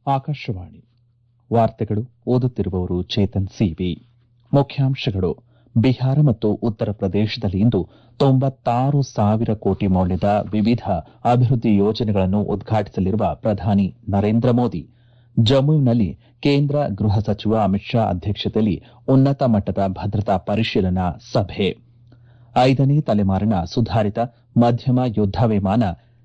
ಆಕಾಶವಾಣಿ ವಾರ್ತೆಗಳು ಓದುತ್ತಿರುವವರು ಚೇತನ್ ಸಿವಿ ಮುಖ್ಯಾಂಶಗಳು ಬಿಹಾರ ಮತ್ತು ಉತ್ತರ ಪ್ರದೇಶದಲ್ಲಿ ಇಂದು ತೊಂಬತ್ತಾರು ಸಾವಿರ ಕೋಟಿ ಮೌಲ್ಯದ ವಿವಿಧ ಅಭಿವೃದ್ಧಿ ಯೋಜನೆಗಳನ್ನು ಉದ್ಘಾಟಿಸಲಿರುವ ಪ್ರಧಾನಿ ನರೇಂದ್ರ ಮೋದಿ ಜಮ್ಮುವಿನಲ್ಲಿ ಕೇಂದ್ರ ಗೃಹ ಸಚಿವ ಅಮಿತ್ ಶಾ ಅಧ್ಯಕ್ಷತೆಯಲ್ಲಿ ಉನ್ನತ ಮಟ್ಟದ ಭದ್ರತಾ ಪರಿಶೀಲನಾ ಸಭೆ ಐದನೇ ತಲೆಮಾರಿನ ಸುಧಾರಿತ ಮಧ್ಯಮ ಯುದ್ದ ವಿಮಾನ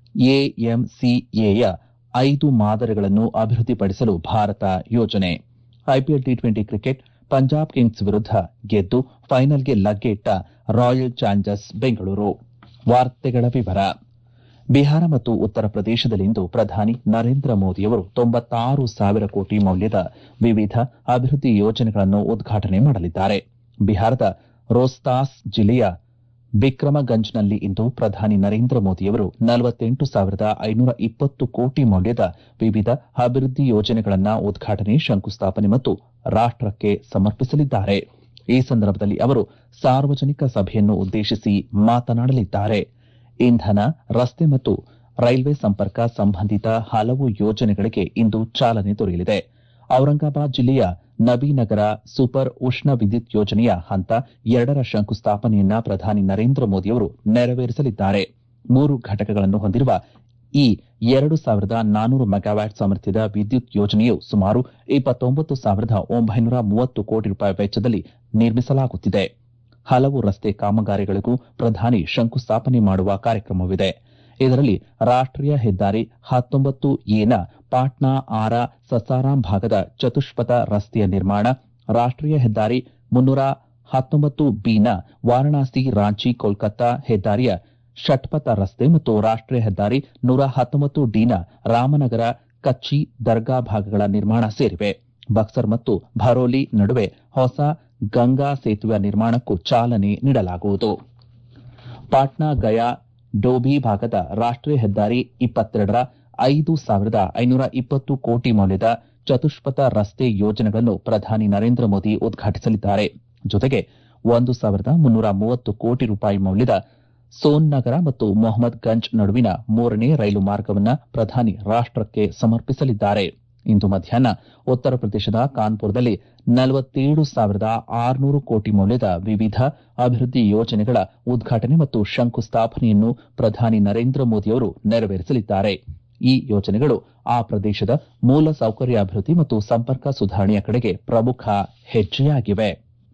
ಎಎಂಸಿಎಯ ಐದು ಮಾದರಿಗಳನ್ನು ಅಭಿವೃದ್ಧಿಪಡಿಸಲು ಭಾರತ ಯೋಜನೆ IPL T twenty cricket Punjab kings ವಿರುದ್ದ ಗೆದ್ದು ಫೈನಲ್ಗೆ ಲಗ್ಗೆಯಿಟ್ಟ ರಾಯಲ್ ಚಾಲೆಂಜರ್ಸ್ ಬೆಂಗಳೂರು ವಾರ್ತೆಗಳ ವಿವರ ಬಿಹಾರ ಮತ್ತು ಉತ್ತರ ಪ್ರದೇಶದಲ್ಲಿಂದು ಪ್ರಧಾನಿ ನರೇಂದ್ರ ಮೋದಿಯವರು ತೊಂಬತ್ತಾರು ಸಾವಿರ ಕೋಟಿ ಮೌಲ್ಯದ ವಿವಿಧ ಅಭಿವೃದ್ಧಿ ಯೋಜನೆಗಳನ್ನು ಉದ್ಘಾಟನೆ ಮಾಡಲಿದ್ದಾರೆ ಬಿಹಾರದ ರೋಸ್ತಾಸ್ ಜಿಲ್ಲೆಯ ಬಿಕ್ರಮಗಂಜ್ನಲ್ಲಿ ಇಂದು ಪ್ರಧಾನಿ ನರೇಂದ್ರ ಮೋದಿಯವರು ನಲವತ್ತೆಂಟು ಸಾವಿರದ ಐನೂರ ಇಪ್ಪತ್ತು ಕೋಟಿ ಮೌಲ್ಯದ ವಿವಿಧ ಅಭಿವೃದ್ಧಿ ಯೋಜನೆಗಳನ್ನು ಉದ್ಘಾಟನೆ ಶಂಕುಸ್ಥಾಪನೆ ಮತ್ತು ರಾಷ್ಟಕ್ಕೆ ಸಮರ್ಪಿಸಲಿದ್ದಾರೆ ಈ ಸಂದರ್ಭದಲ್ಲಿ ಅವರು ಸಾರ್ವಜನಿಕ ಸಭೆಯನ್ನು ಉದ್ದೇಶಿಸಿ ಮಾತನಾಡಲಿದ್ದಾರೆ ಇಂಧನ ರಸ್ತೆ ಮತ್ತು ರೈಲ್ವೆ ಸಂಪರ್ಕ ಸಂಬಂಧಿತ ಹಲವು ಯೋಜನೆಗಳಿಗೆ ಇಂದು ಚಾಲನೆ ದೊರೆಯಲಿದೆ ಔರಂಗಾಬಾದ್ ಜಿಲ್ಲೆಯ ನಬೀನಗರ ಸೂಪರ್ ಉಷ್ಣ ವಿದ್ಯುತ್ ಯೋಜನೆಯ ಹಂತ ಎರಡರ ಶಂಕುಸ್ಥಾಪನೆಯನ್ನ ಪ್ರಧಾನಿ ನರೇಂದ್ರ ಮೋದಿಯವರು ನೆರವೇರಿಸಲಿದ್ದಾರೆ ಮೂರು ಘಟಕಗಳನ್ನು ಹೊಂದಿರುವ ಈ ಎರಡು ಸಾವಿರದ ನಾನ್ನೂರು ಮೆಗಾವ್ಯಾಟ್ ಸಾಮರ್ಥ್ಯದ ವಿದ್ಯುತ್ ಯೋಜನೆಯು ಸುಮಾರು ಇಪ್ಪತ್ತೊಂಬತ್ತು ಸಾವಿರದ ಒಂಬೈನೂರ ಮೂವತ್ತು ಕೋಟಿ ರೂಪಾಯಿ ವೆಚ್ಚದಲ್ಲಿ ನಿರ್ಮಿಸಲಾಗುತ್ತಿದೆ ಹಲವು ರಸ್ತೆ ಕಾಮಗಾರಿಗಳಿಗೂ ಪ್ರಧಾನಿ ಶಂಕುಸ್ಥಾಪನೆ ಮಾಡುವ ಕಾರ್ಯಕ್ರಮವಿದೆ ಇದರಲ್ಲಿ ರಾಷ್ಟೀಯ ಹೆದ್ದಾರಿ ಹತ್ತೊಂಬತ್ತು ಎನ ಪಾಟ್ನಾ ಆರಾ ಸಸಾರಾಂ ಭಾಗದ ಚತುಷ್ಪಥ ರಸ್ತೆಯ ನಿರ್ಮಾಣ ರಾಷ್ಟೀಯ ಹೆದ್ದಾರಿ ಮುನ್ನೂರ ಹತ್ತೊಂಬತ್ತು ಬಿನ ವಾರಣಾಸಿ ರಾಂಚಿ ಕೋಲ್ಕತ್ತಾ ಹೆದ್ದಾರಿಯ ಷಟ್ಪಥ ರಸ್ತೆ ಮತ್ತು ರಾಷ್ಟೀಯ ಹೆದ್ದಾರಿ ನೂರ ಹತ್ತೊಂಬತ್ತು ಡಿನ ರಾಮನಗರ ಕಚ್ಚಿ ದರ್ಗಾ ಭಾಗಗಳ ನಿರ್ಮಾಣ ಸೇರಿವೆ ಬಕ್ಸರ್ ಮತ್ತು ಭರೋಲಿ ನಡುವೆ ಹೊಸ ಗಂಗಾ ಸೇತುವೆ ನಿರ್ಮಾಣಕ್ಕೂ ಚಾಲನೆ ನೀಡಲಾಗುವುದು ಪಾಟ್ನಾ ಗಯಾ ಡೋಭಿ ಭಾಗದ ರಾಷ್ಟೀಯ ಹೆದ್ದಾರಿ ಇಪ್ಪತ್ತೆರಡರ ಐದು ಸಾವಿರದ ಐನೂರ ಇಪ್ಪತ್ತು ಕೋಟಿ ಮೌಲ್ಯದ ಚತುಷ್ಪಥ ರಸ್ತೆ ಯೋಜನೆಗಳನ್ನು ಪ್ರಧಾನಿ ನರೇಂದ್ರ ಮೋದಿ ಉದ್ಘಾಟಿಸಲಿದ್ದಾರೆ ಜೊತೆಗೆ ಒಂದು ಸಾವಿರದ ಮುನ್ನೂರ ಮೂವತ್ತು ಕೋಟಿ ರೂಪಾಯಿ ಮೌಲ್ಯದ ಸೋನ್ ನಗರ ಮತ್ತು ಮೊಹಮ್ಮದ್ ಗಂಜ್ ನಡುವಿನ ಮೂರನೇ ರೈಲು ಮಾರ್ಗವನ್ನು ಪ್ರಧಾನಿ ರಾಷ್ಟಕ್ಕೆ ಸಮರ್ಪಿಸಲಿದ್ದಾರೆ ಇಂದು ಮಧ್ಯಾಹ್ನ ಉತ್ತರ ಪ್ರದೇಶದ ಕಾನ್ಪುರದಲ್ಲಿ ನಲವತ್ತೇಳು ಸಾವಿರದ ಆರುನೂರು ಕೋಟಿ ಮೌಲ್ಯದ ವಿವಿಧ ಅಭಿವೃದ್ಧಿ ಯೋಜನೆಗಳ ಉದ್ಘಾಟನೆ ಮತ್ತು ಶಂಕುಸ್ಥಾಪನೆಯನ್ನು ಪ್ರಧಾನಿ ನರೇಂದ್ರ ಮೋದಿಯವರು ನೆರವೇರಿಸಲಿದ್ದಾರೆ ಈ ಯೋಜನೆಗಳು ಆ ಪ್ರದೇಶದ ಮೂಲ ಸೌಕರ್ಯ ಅಭಿವೃದ್ಧಿ ಮತ್ತು ಸಂಪರ್ಕ ಸುಧಾರಣೆಯ ಕಡೆಗೆ ಪ್ರಮುಖ ಹೆಜ್ಜೆಯಾಗಿವೆ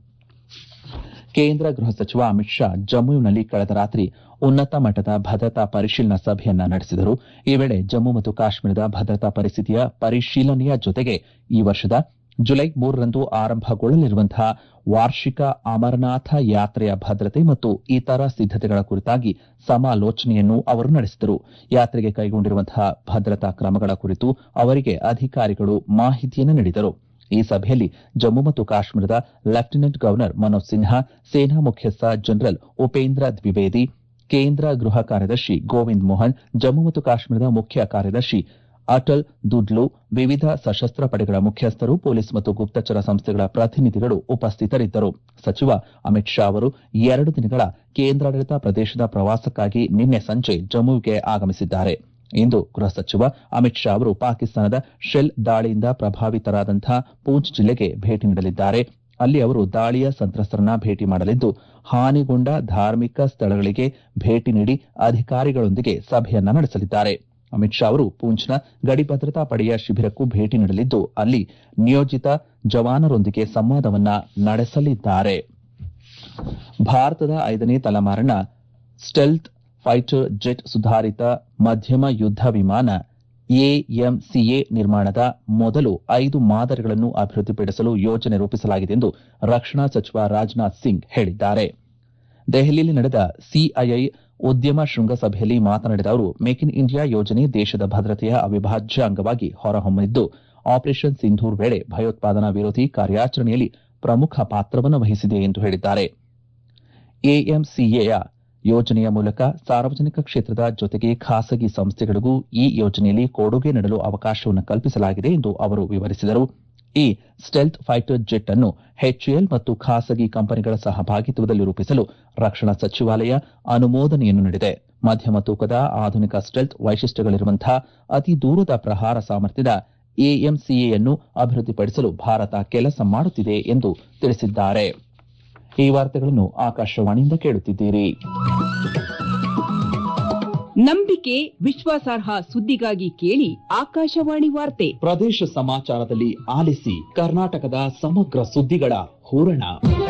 ಕೇಂದ್ರ ಗೃಹ ಸಚಿವ ಅಮಿತ್ ಶಾ ಜಮ್ಮುವಿನಲ್ಲಿ ಕಳೆದ ರಾತ್ರಿ ಉನ್ನತ ಮಟ್ಟದ ಭದ್ರತಾ ಪರಿಶೀಲನಾ ಸಭೆಯನ್ನ ನಡೆಸಿದರು ಈ ವೇಳೆ ಜಮ್ಮು ಮತ್ತು ಕಾಶ್ಮೀರದ ಭದ್ರತಾ ಪರಿಸ್ಥಿತಿಯ ಪರಿಶೀಲನೆಯ ಜೊತೆಗೆ ಈ ವರ್ಷದ ಜುಲೈ ಮೂರರಂದು ಆರಂಭಗೊಳ್ಳಲಿರುವಂತಹ ವಾರ್ಷಿಕ ಅಮರನಾಥ ಯಾತ್ರೆಯ ಭದ್ರತೆ ಮತ್ತು ಇತರ ಸಿದ್ದತೆಗಳ ಕುರಿತಾಗಿ ಸಮಾಲೋಚನೆಯನ್ನು ಅವರು ನಡೆಸಿದರು ಯಾತ್ರೆಗೆ ಕೈಗೊಂಡಿರುವಂತಹ ಭದ್ರತಾ ಕ್ರಮಗಳ ಕುರಿತು ಅವರಿಗೆ ಅಧಿಕಾರಿಗಳು ಮಾಹಿತಿಯನ್ನು ನೀಡಿದರು ಈ ಸಭೆಯಲ್ಲಿ ಜಮ್ಮು ಮತ್ತು ಕಾಶ್ಮೀರದ ಲೆಫ್ಟಿನೆಂಟ್ ಗವರ್ನರ್ ಮನೋಜ್ ಸಿನ್ಹಾ ಸೇನಾ ಮುಖ್ಯಸ್ಥ ಜನರಲ್ ಉಪೇಂದ್ರ ದ್ವಿವೇದಿ ಕೇಂದ್ರ ಗೃಹ ಕಾರ್ಯದರ್ಶಿ ಗೋವಿಂದ್ ಮೋಹನ್ ಜಮ್ಮು ಮತ್ತು ಕಾಶ್ಮೀರದ ಮುಖ್ಯ ಕಾರ್ಯದರ್ಶಿ ಅಟಲ್ ದುಡ್ಲು ವಿವಿಧ ಸಶಸ್ತ್ರ ಪಡೆಗಳ ಮುಖ್ಯಸ್ಥರು ಪೊಲೀಸ್ ಮತ್ತು ಗುಪ್ತಚರ ಸಂಸ್ಥೆಗಳ ಪ್ರತಿನಿಧಿಗಳು ಉಪಸ್ಥಿತರಿದ್ದರು ಸಚಿವ ಅಮಿತ್ ಶಾ ಅವರು ಎರಡು ದಿನಗಳ ಕೇಂದ್ರಾಡಳಿತ ಪ್ರದೇಶದ ಪ್ರವಾಸಕ್ಕಾಗಿ ನಿನ್ನೆ ಸಂಜೆ ಜಮ್ಮುವಿಗೆ ಆಗಮಿಸಿದ್ದಾರೆ ಇಂದು ಗೃಹ ಸಚಿವ ಅಮಿತ್ ಶಾ ಅವರು ಪಾಕಿಸ್ತಾನದ ಶೆಲ್ ದಾಳಿಯಿಂದ ಪ್ರಭಾವಿತರಾದಂತಹ ಪೂಂಚ್ ಜಿಲ್ಲೆಗೆ ಭೇಟಿ ನೀಡಲಿದ್ದಾರೆ ಅಲ್ಲಿ ಅವರು ದಾಳಿಯ ಸಂತ್ರಸ್ತರನ್ನ ಭೇಟಿ ಮಾಡಲಿದ್ದು ಹಾನಿಗೊಂಡ ಧಾರ್ಮಿಕ ಸ್ಥಳಗಳಿಗೆ ಭೇಟಿ ನೀಡಿ ಅಧಿಕಾರಿಗಳೊಂದಿಗೆ ಸಭೆಯನ್ನ ನಡೆಸಲಿದ್ದಾರೆ ಅಮಿತ್ ಶಾ ಅವರು ಪೂಂಚ್ನ ಗಡಿ ಭದ್ರತಾ ಪಡೆಯ ಶಿಬಿರಕ್ಕೂ ಭೇಟಿ ನೀಡಲಿದ್ದು ಅಲ್ಲಿ ನಿಯೋಜಿತ ಜವಾನರೊಂದಿಗೆ ಸಂವಾದವನ್ನ ನಡೆಸಲಿದ್ದಾರೆ ಭಾರತದ ಐದನೇ ತಲೆಮಾರಿನ ಸ್ಟೆಲ್ತ್ ಫೈಟರ್ ಜೆಟ್ ಸುಧಾರಿತ ಮಧ್ಯಮ ಯುದ್ದ ವಿಮಾನ ಎಎಂಸಿಎ ನಿರ್ಮಾಣದ ಮೊದಲು ಐದು ಮಾದರಿಗಳನ್ನು ಅಭಿವೃದ್ಧಿಪಡಿಸಲು ಯೋಜನೆ ರೂಪಿಸಲಾಗಿದೆ ಎಂದು ರಕ್ಷಣಾ ಸಚಿವ ರಾಜನಾಥ್ ಸಿಂಗ್ ಹೇಳಿದ್ದಾರೆ ದೆಹಲಿಯಲ್ಲಿ ನಡೆದ ಸಿಐಐ ಉದ್ಯಮ ಶೃಂಗಸಭೆಯಲ್ಲಿ ಮಾತನಾಡಿದ ಅವರು ಮೇಕ್ ಇನ್ ಇಂಡಿಯಾ ಯೋಜನೆ ದೇಶದ ಭದ್ರತೆಯ ಅವಿಭಾಜ್ಯ ಅಂಗವಾಗಿ ಹೊರಹೊಮ್ಮಿದ್ದು ಆಪರೇಷನ್ ಸಿಂಧೂರ್ ವೇಳೆ ಭಯೋತ್ಪಾದನಾ ವಿರೋಧಿ ಕಾರ್ಯಾಚರಣೆಯಲ್ಲಿ ಪ್ರಮುಖ ಪಾತ್ರವನ್ನು ವಹಿಸಿದೆ ಎಂದು ಹೇಳಿದ್ದಾರೆ ಎಎಂಸಿಎಯ ಯೋಜನೆಯ ಮೂಲಕ ಸಾರ್ವಜನಿಕ ಕ್ಷೇತ್ರದ ಜೊತೆಗೆ ಖಾಸಗಿ ಸಂಸ್ಥೆಗಳಿಗೂ ಈ ಯೋಜನೆಯಲ್ಲಿ ಕೊಡುಗೆ ನೀಡಲು ಅವಕಾಶವನ್ನು ಕಲ್ಪಿಸಲಾಗಿದೆ ಎಂದು ಅವರು ವಿವರಿಸಿದರು ಈ ಸ್ಟೆಲ್ತ್ ಫೈಟರ್ ಜೆಟ್ ಅನ್ನು ಎಚ್ಎಎಲ್ ಮತ್ತು ಖಾಸಗಿ ಕಂಪನಿಗಳ ಸಹಭಾಗಿತ್ವದಲ್ಲಿ ರೂಪಿಸಲು ರಕ್ಷಣಾ ಸಚಿವಾಲಯ ಅನುಮೋದನೆಯನ್ನು ನೀಡಿದೆ ಮಧ್ಯಮ ತೂಕದ ಆಧುನಿಕ ಸ್ಟೆಲ್ತ್ ವೈಶಿಷ್ಟ್ಯಗಳಿರುವಂತಹ ಅತಿ ದೂರದ ಪ್ರಹಾರ ಸಾಮರ್ಥ್ಯದ ಎಎಂಸಿಎಯನ್ನು ಅಭಿವೃದ್ಧಿಪಡಿಸಲು ಭಾರತ ಕೆಲಸ ಮಾಡುತ್ತಿದೆ ಎಂದು ತಿಳಿಸಿದ್ದಾರೆ ಈ ವಾರ್ತೆಗಳನ್ನು ಆಕಾಶವಾಣಿಯಿಂದ ಕೇಳುತ್ತಿದ್ದೀರಿ ನಂಬಿಕೆ ವಿಶ್ವಾಸಾರ್ಹ ಸುದ್ದಿಗಾಗಿ ಕೇಳಿ ಆಕಾಶವಾಣಿ ವಾರ್ತೆ ಪ್ರದೇಶ ಸಮಾಚಾರದಲ್ಲಿ ಆಲಿಸಿ ಕರ್ನಾಟಕದ ಸಮಗ್ರ ಸುದ್ದಿಗಳ ಹೂರಣ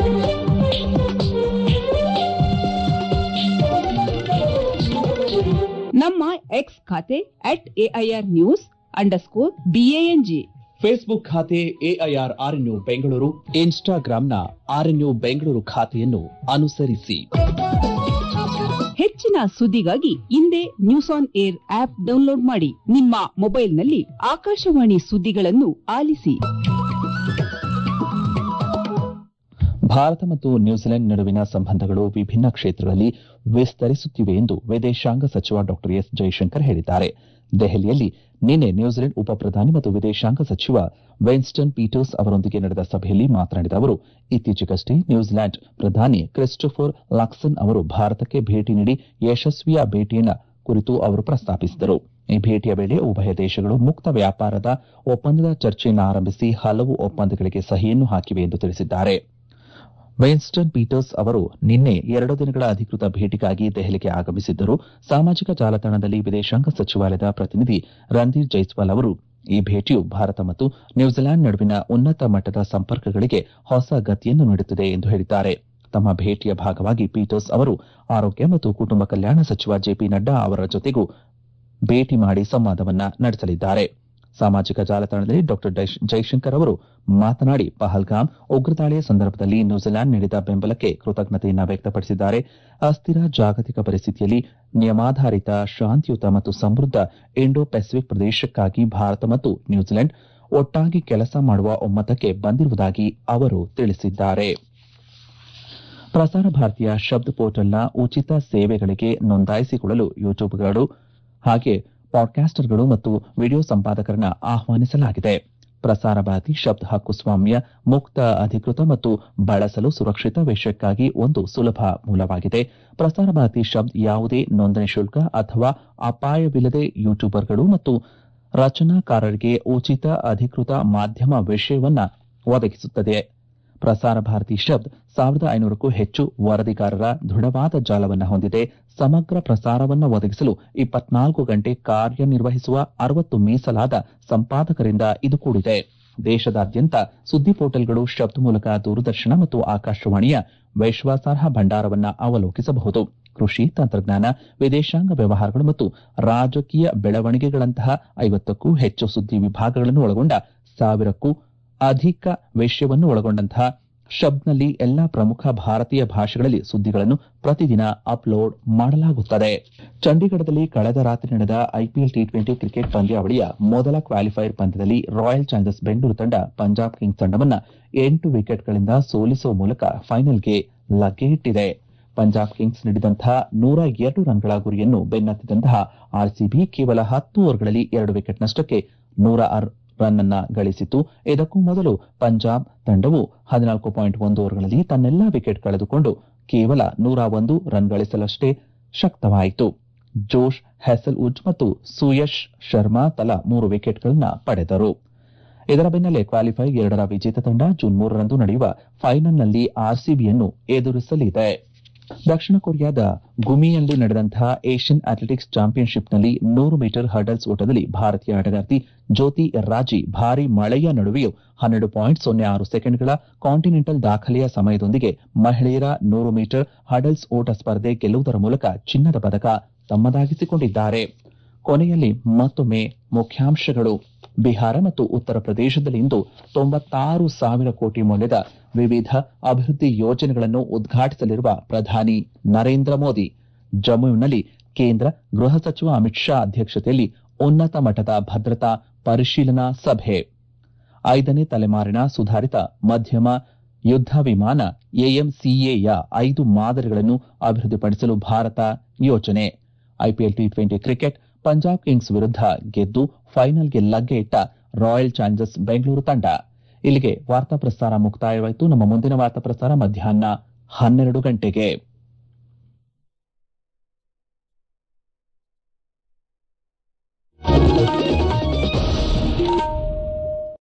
ನಮ್ಮ ಎಕ್ಸ್ ಖಾತೆ at AIR news underscore BANG Facebook ಖಾತೆ ಎಐಆರ್ ಆರ್ಎನ್ಯು ಬೆಂಗಳೂರು ಇನ್ಸ್ಟಾಗ್ರಾಂನ ಆರ್ಎನ್ಯು ಬೆಂಗಳೂರು ಖಾತೆಯನ್ನು ಅನುಸರಿಸಿ ಹೆಚ್ಚಿನ ಸುದ್ದಿಗಾಗಿ ಹಿಂದೆ news on air app download ಮಾಡಿ ನಿಮ್ಮ ಮೊಬೈಲ್ನಲ್ಲಿ ಆಕಾಶವಾಣಿ ಸುದ್ದಿಗಳನ್ನು ಆಲಿಸಿ ಭಾರತ ಮತ್ತು ನ್ಯೂಜಿಲೆಂಡ್ ನಡುವಿನ ಸಂಬಂಧಗಳು ವಿಭಿನ್ನ ಕ್ಷೇತ್ರಗಳಲ್ಲಿ ವಿಸ್ತರಿಸುತ್ತಿವೆ ಎಂದು ವಿದೇಶಾಂಗ ಸಚಿವ ಡಾ ಎಸ್ ಜೈಶಂಕರ್ ಹೇಳಿದ್ದಾರೆ ದೆಹಲಿಯಲ್ಲಿ ನಿನ್ನೆ ನ್ಯೂಜಿಲೆಂಡ್ ಉಪ ಪ್ರಧಾನಿ ಮತ್ತು ವಿದೇಶಾಂಗ ಸಚಿವ ವಿನ್ಸ್ಟನ್ ಪೀಟರ್ಸ್ ಅವರೊಂದಿಗೆ ನಡೆದ ಸಭೆಯಲ್ಲಿ ಮಾತನಾಡಿದ ಅವರು ಇತ್ತೀಚೆಗಷ್ಟೇ ನ್ಯೂಜಿಲೆಂಡ್ ಪ್ರಧಾನಿ ಕ್ರಿಸ್ಟೋಫರ್ ಲಕ್ಸನ್ ಅವರು ಭಾರತಕ್ಕೆ ಭೇಟಿ ನೀಡಿ ಯಶಸ್ವಿಯ ಭೇಟಿಯ ಕುರಿತು ಅವರು ಪ್ರಸ್ತಾಪಿಸಿದರು ಈ ಭೇಟಿಯ ವೇಳೆ ಉಭಯ ದೇಶಗಳು ಮುಕ್ತ ವ್ಯಾಪಾರದ ಒಪ್ಪಂದದ ಚರ್ಚೆಯನ್ನು ಆರಂಭಿಸಿ ಹಲವು ಒಪ್ಪಂದಗಳಿಗೆ ಸಹಿಯನ್ನು ಹಾಕಿವೆ ಎಂದು ತಿಳಿಸಿದ್ದಾರೆ ವಿನ್ಸ್ಟನ್ ಪೀಟರ್ಸ್ ಅವರು ನಿನ್ನೆ ಎರಡು ದಿನಗಳ ಅಧಿಕೃತ ಭೇಟಿಗಾಗಿ ದೆಹಲಿಗೆ ಆಗಮಿಸಿದ್ದರು ಸಾಮಾಜಿಕ ಜಾಲತಾಣದಲ್ಲಿ ವಿದೇಶಾಂಗ ಸಚಿವಾಲಯದ ಪ್ರತಿನಿಧಿ ರಣಧೀರ್ ಜೈಸ್ವಾಲ್ ಅವರು ಈ ಭೇಟಿಯು ಭಾರತ ಮತ್ತು ನ್ಯೂಜಿಲೆಂಡ್ ನಡುವಿನ ಉನ್ನತ ಮಟ್ಟದ ಸಂಪರ್ಕಗಳಿಗೆ ಹೊಸ ಗತಿಯನ್ನು ನೀಡುತ್ತಿದೆ ಎಂದು ಹೇಳಿದ್ದಾರೆ ತಮ್ಮ ಭೇಟಿಯ ಭಾಗವಾಗಿ ಪೀಟರ್ಸ್ ಅವರು ಆರೋಗ್ಯ ಮತ್ತು ಕುಟುಂಬ ಕಲ್ಯಾಣ ಸಚಿವ ಜೆಪಿ ನಡ್ಡಾ ಅವರ ಜೊತೆಗೂ ಭೇಟಿ ಮಾಡಿ ಸಂವಾದವನ್ನ ನಡೆಸಲಿದ್ದಾರೆ ಸಾಮಾಜಿಕ ಜಾಲತಾಣದಲ್ಲಿ ಡಾ ಜೈಶಂಕರ್ ಅವರು ಮಾತನಾಡಿ ಪಹಲ್ಗಾಮ್ ಉಗ್ರದಾಳಿಯ ಸಂದರ್ಭದಲ್ಲಿ ನ್ಯೂಜಿಲೆಂಡ್ ನೀಡಿದ ಬೆಂಬಲಕ್ಕೆ ಕೃತಜ್ಞತೆಯನ್ನು ವ್ಯಕ್ತಪಡಿಸಿದ್ದಾರೆ ಅಸ್ಥಿರ ಜಾಗತಿಕ ಪರಿಸ್ಥಿತಿಯಲ್ಲಿ ನಿಯಮಾಧಾರಿತ ಶಾಂತಿಯುತ ಮತ್ತು ಸಮೃದ್ಧ ಇಂಡೋ ಪೆಸಿಫಿಕ್ ಪ್ರದೇಶಕ್ಕಾಗಿ ಭಾರತ ಮತ್ತು ನ್ಯೂಜಿಲೆಂಡ್ ಒಟ್ಟಾಗಿ ಕೆಲಸ ಮಾಡುವ ಒಮ್ಮತಕ್ಕೆ ಬಂದಿರುವುದಾಗಿ ಅವರು ತಿಳಿಸಿದ್ದಾರೆ ಪ್ರಸಾರ ಭಾರತಿಯ ಶಬ್ದ ಪೋರ್ಟಲ್ನ ಉಚಿತ ಸೇವೆಗಳಿಗೆ ನೋಂದಾಯಿಸಿಕೊಳ್ಳಲು ಯೂಟ್ಯೂಬ್ಗಳು ಹಾಗೆ ಪಾಡ್ಕಾಸ್ಟರ್ಗಳು ಮತ್ತು ವಿಡಿಯೋ ಸಂಪಾದಕರನ್ನ ಆಹ್ವಾನಿಸಲಾಗಿದೆ ಪ್ರಸಾರ ಭಾರತಿ ಶಬ್ದ ಹಕ್ಕು ಸ್ವಾಮ್ಯ ಮುಕ್ತ ಅಧಿಕೃತ ಮತ್ತು ಬಳಸಲು ಸುರಕ್ಷಿತ ವಿಷಯಕ್ಕಾಗಿ ಒಂದು ಸುಲಭ ಮೂಲವಾಗಿದೆ ಪ್ರಸಾರ ಭಾರತಿ ಶಬ್ದ ಯಾವುದೇ ನೋಂದಣಿ ಶುಲ್ಕ ಅಥವಾ ಅಪಾಯವಿಲ್ಲದೆ ಯೂಟ್ಯೂಬರ್ಗಳು ಮತ್ತು ರಚನಾಕಾರರಿಗೆ ಉಚಿತ ಅಧಿಕೃತ ಮಾಧ್ಯಮ ವಿಷಯವನ್ನ ಒದಗಿಸುತ್ತದೆ ಪ್ರಸಾರ ಭಾರತಿ ಶಬ್ದ ಸಾವಿರದ ಐನೂರಕ್ಕೂ ಹೆಚ್ಚು ವರದಿಗಾರರ ದೃಢವಾದ ಜಾಲವನ್ನು ಹೊಂದಿದೆ ಸಮಗ್ರ ಪ್ರಸಾರವನ್ನು ಒದಗಿಸಲು ಇಪ್ಪತ್ನಾಲ್ಕು ಗಂಟೆ ಕಾರ್ಯನಿರ್ವಹಿಸುವ ಅರವತ್ತು ಮೀಸಲಾದ ಸಂಪಾದಕರಿಂದ ಇದು ಕೂಡಿದೆ ದೇಶದಾದ್ಯಂತ ಸುದ್ದಿ ಪೋರ್ಟಲ್ಗಳು ಶಬ್ದ ಮೂಲಕ ದೂರದರ್ಶನ ಮತ್ತು ಆಕಾಶವಾಣಿಯ ವಿಶ್ವಾಸಾರ್ಹ ಭಂಡಾರವನ್ನ ಅವಲೋಕಿಸಬಹುದು ಕೃಷಿ ತಂತ್ರಜ್ಞಾನ ವಿದೇಶಾಂಗ ವ್ಯವಹಾರಗಳು ಮತ್ತು ರಾಜಕೀಯ ಬೆಳವಣಿಗೆಗಳಂತಹ ಐವತ್ತಕ್ಕೂ ಹೆಚ್ಚು ಸುದ್ದಿ ವಿಭಾಗಗಳನ್ನು ಒಳಗೊಂಡ ಸಾವಿರಕ್ಕೂ ಅಧಿಕ ವಿಷಯವನ್ನು ಒಳಗೊಂಡಂತಹ ಶಬ್ನಲ್ಲಿ ಎಲ್ಲಾ ಪ್ರಮುಖ ಭಾರತೀಯ ಭಾಷೆಗಳಲ್ಲಿ ಸುದ್ದಿಗಳನ್ನು ಪ್ರತಿದಿನ ಅಪ್ಲೋಡ್ ಮಾಡಲಾಗುತ್ತದೆ ಚಂಡೀಗಢದಲ್ಲಿ ಕಳೆದ ರಾತ್ರಿ ನಡೆದ ಐಪಿಎಲ್ ಟಿ ಟ್ವೆಂಟಿ ಕ್ರಿಕೆಟ್ ಪಂದ್ಯಾವಳಿಯ ಮೊದಲ ಕ್ವಾಲಿಫೈಯರ್ ಪಂದ್ಯದಲ್ಲಿ ರಾಯಲ್ ಚಾಲೆಂಜರ್ಸ್ ಬೆಂಗಳೂರು ತಂಡ ಪಂಜಾಬ್ ಕಿಂಗ್ಸ್ ತಂಡವನ್ನು ಎಂಟು ವಿಕೆಟ್ಗಳಿಂದ ಸೋಲಿಸುವ ಮೂಲಕ ಫೈನಲ್ಗೆ ಲಗ್ಗೆಯಿಟ್ಟಿದೆ ಪಂಜಾಬ್ ಕಿಂಗ್ಸ್ ನೀಡಿದಂತಹ ನೂರ ಎರಡು ರನ್ಗಳ ಗುರಿಯನ್ನು ಬೆನ್ನತ್ತಿದಂತಹ ಆರ್ಸಿಬಿ ಕೇವಲ ಹತ್ತು ಓವರ್ಗಳಲ್ಲಿ ಎರಡು ವಿಕೆಟ್ ನಷ್ಟಕ್ಕೆ ನೂರ ರನ್ ಅನ್ನ ಗಳಿಸಿತು ಇದಕ್ಕೂ ಮೊದಲು ಪಂಜಾಬ್ ತಂಡವು ಹದಿನಾಲ್ಕು ಪಾಯಿಂಟ್ ಒಂದು ಓವರ್ಗಳಲ್ಲಿ ತನ್ನೆಲ್ಲಾ ವಿಕೆಟ್ ಕಳೆದುಕೊಂಡು ಕೇವಲ ನೂರ ಒಂದು ರನ್ ಗಳಿಸಲಷ್ಟೇ ಶಕ್ತವಾಯಿತು ಜೋಶ್ ಹೆಸಲ್ ಉಜ್ ಮತ್ತು ಸುಯಶ್ ಶರ್ಮಾ ತಲಾ ಮೂರು ವಿಕೆಟ್ಗಳನ್ನ ಪಡೆದರು ಇದರ ಬೆನ್ನಲ್ಲೇ ಕ್ವಾಲಿಫೈ ಎರಡರ ವಿಜೇತ ತಂಡ ಜೂನ್ ಮೂರರಂದು ನಡೆಯುವ ಫೈನಲ್ನಲ್ಲಿ ಆರ್ಸಿಬಿಯನ್ನು ಎದುರಿಸಲಿದೆ ದಕ್ಷಿಣ ಕೊರಿಯಾದ ಗುಮಿಯಲ್ಲಿ ನಡೆದಂತಹ ಏಷ್ಯನ್ ಅಥ್ಲೆಟಿಕ್ಸ್ ಚಾಂಪಿಯನ್ಶಿಪ್ನಲ್ಲಿ ನೂರು ಮೀಟರ್ ಹರ್ಡಲ್ಸ್ ಓಟದಲ್ಲಿ ಭಾರತೀಯ ಆಟಗಾರ್ತಿ ಜ್ಯೋತಿ ರಾಜಿ ಭಾರೀ ಮಳೆಯ ನಡುವೆಯೂ ಹನ್ನೆರಡು ಪಾಯಿಂಟ್ ಸೊನ್ನೆ ಆರು ಸೆಕೆಂಡ್ಗಳ ಕಾಂಟಿನೆಂಟಲ್ ದಾಖಲೆಯ ಸಮಯದೊಂದಿಗೆ ಮಹಿಳೆಯರ ನೂರು ಮೀಟರ್ ಹರ್ಡಲ್ಸ್ ಓಟ ಸ್ಪರ್ಧೆ ಗೆಲ್ಲುವುದರ ಮೂಲಕ ಚಿನ್ನದ ಪದಕ ತಮ್ಮದಾಗಿಸಿಕೊಂಡಿದ್ದಾರೆ ಕೊನೆಯಲ್ಲಿ ಮತ್ತೊಮ್ಮೆ ಮುಖ್ಯಾಂಶಗಳು ಬಿಹಾರ ಮತ್ತು ಉತ್ತರ ಪ್ರದೇಶದಲ್ಲಿಂದು ತೊಂಬತ್ತಾರು ಸಾವಿರ ಕೋಟಿ ಮೌಲ್ಯದ ವಿವಿಧ ಅಭಿವೃದ್ಧಿ ಯೋಜನೆಗಳನ್ನು ಉದ್ಘಾಟಿಸಲಿರುವ ಪ್ರಧಾನಿ ನರೇಂದ್ರ ಮೋದಿ ಜಮ್ಮುವಿನಲ್ಲಿ ಕೇಂದ್ರ ಗೃಹ ಸಚಿವ ಅಮಿತ್ ಶಾ ಅಧ್ಯಕ್ಷತೆಯಲ್ಲಿ ಉನ್ನತ ಮಟ್ಟದ ಭದ್ರತಾ ಪರಿಶೀಲನಾ ಸಭೆ ಐದನೇ ತಲೆಮಾರಿನ ಸುಧಾರಿತ ಮಧ್ಯಮ ಯುದ್ಧ ವಿಮಾನ ಎಎಂಸಿಎಯ ಐದು ಮಾದರಿಗಳನ್ನು ಅಭಿವೃದ್ಧಿಪಡಿಸಲು ಭಾರತ ಯೋಜನೆ IPL T twenty cricket Punjab kings ವಿರುದ್ಧ ಗೆದ್ದು ಫೈನಲ್ಗೆ ಲಗ್ಗೆ ಇಟ್ಟ ರಾಯಲ್ ಚಾಲೆಂಜರ್ಸ್ ಬೆಂಗಳೂರು ತಂಡ ಇಲ್ಲಿಗೆ ವಾರ್ತಾ ಪ್ರಸಾರ ಮುಕ್ತಾಯವಾಯಿತು ನಮ್ಮ ಮುಂದಿನ ವಾರ್ತಾ ಪ್ರಸಾರ ಮಧ್ಯಾಹ್ನ ಹನ್ನೆರಡು ಗಂಟೆಗೆ